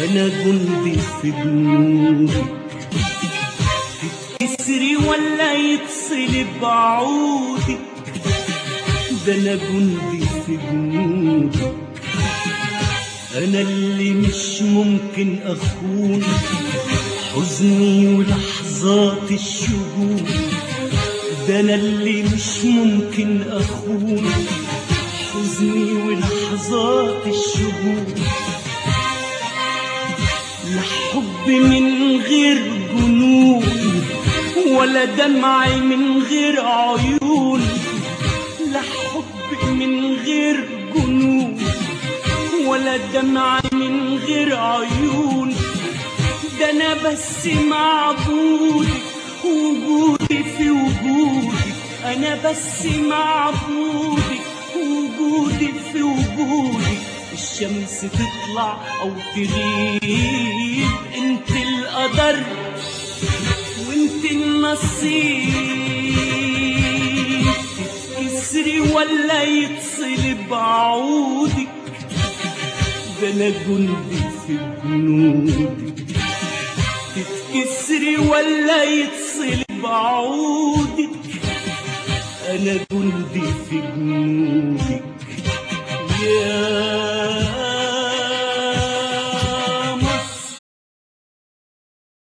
أنا جندي في جنودك تتكسري ولا يتصل بعودك ده أنا جندي في جنودك أنا اللي مش ممكن أخون حزني ولحظات الشجون ده أنا اللي مش ممكن أخون حزني ولحظات الشجون لا حب من غير جنون ولا دمع من غير عيون لا حب من غير جنون ولا دمع من غير عيون ده انا بس معبودك وجودي في وجودك انا بس معبودك وجودي في وجودك الشمس تطلع او تغيب انت القدر وانت النصيب تتكسري ولا يتصل بعودك ده انا جندي في جنودك تتكسري ولا يتصل بعودك انا جندي في جنودك